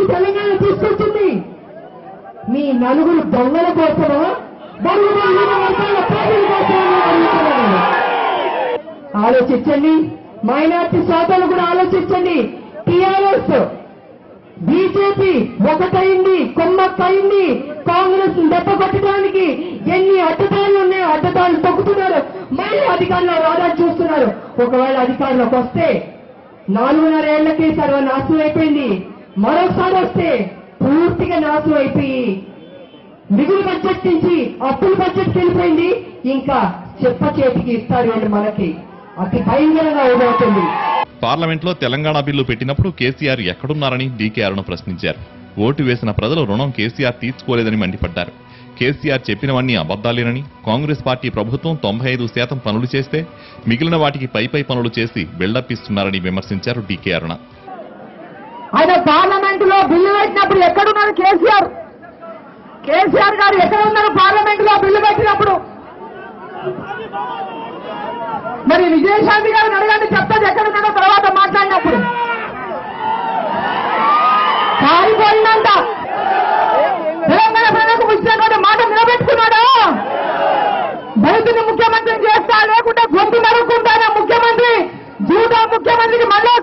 తెలంగాణ తీసుకొచ్చింది మీ నలుగురు దొంగల కోసమా బడుగు బలహీన వర్గాల పేదల కోసమా అని అడుగుతున్నాను. ఆలోచించండి మైనార్టీ సోదరులు కూడా ఆలోచించండి టిఆర్ఎస్ బీజేపీ ఒకటైంది కొమ్మక్కయింది కాంగ్రెస్ దెబ్బ కొట్టడానికి ఎన్ని అడ్డదారులు ఉన్నాయో అడ్డదారులు తొక్కుతున్నారు మళ్ళీ అధికారంలో రాదని చూస్తున్నారు ఒకవేళ అధికారంలోకి వస్తే నాలుగున్నర ఏళ్లకే సర్వనాశనం అయిపోయింది మరోసారి వస్తే పూర్తిగా నాశనం అయిపోయి మిగులు బడ్జెట్ నుంచి అప్పుల బడ్జెట్ వెళ్ళిపోయింది ఇంకా చెప్ప చేతికి ఇస్తారు వీళ్ళు మనకి అతి భయంకరంగా అవుతుంది పార్లమెంట్లో తెలంగాణ బిల్లు పెట్టినప్పుడు కేసీఆర్ ఎక్కడున్నారని డీకే అరుణ ప్రశ్నించారు ఓటు వేసిన ప్రజలు రుణం కేసీఆర్ తీర్చుకోలేదని మండిపడ్డారు కేసీఆర్ చెప్పినవన్నీ అబద్దాలేనని కాంగ్రెస్ పార్టీ ప్రభుత్వం తొంభై ఐదు శాతం పనులు చేస్తే మిగిలిన వాటికి పై పై పనులు చేసి బిల్డప్ ఇస్తున్నారని విమర్శించారు డీకే అరుణ ఆయన పార్లమెంట్ లో బిల్లు పెట్టినప్పుడు ఎక్కడున్నారు కేసీఆర్ కేసీఆర్ గారు ఎక్కడ ఉన్నారు పార్లమెంట్ లో బిల్లు పెట్టినప్పుడు మరి విజయశాంతి గారిని అడగండి చెప్తాది ఎక్కడున్నాడో తర్వాత మాట్లాడినప్పుడు పారిపోయిందంట తెలంగాణ ప్రజలకు ఇచ్చినటువంటి మాట నిలబెట్టుకున్నాడా దళితుని ముఖ్యమంత్రిని చేస్తా లేకుంటే గొంతు నరుక్కుంటానా ముఖ్యమంత్రి జూటా ముఖ్యమంత్రికి మళ్ళీ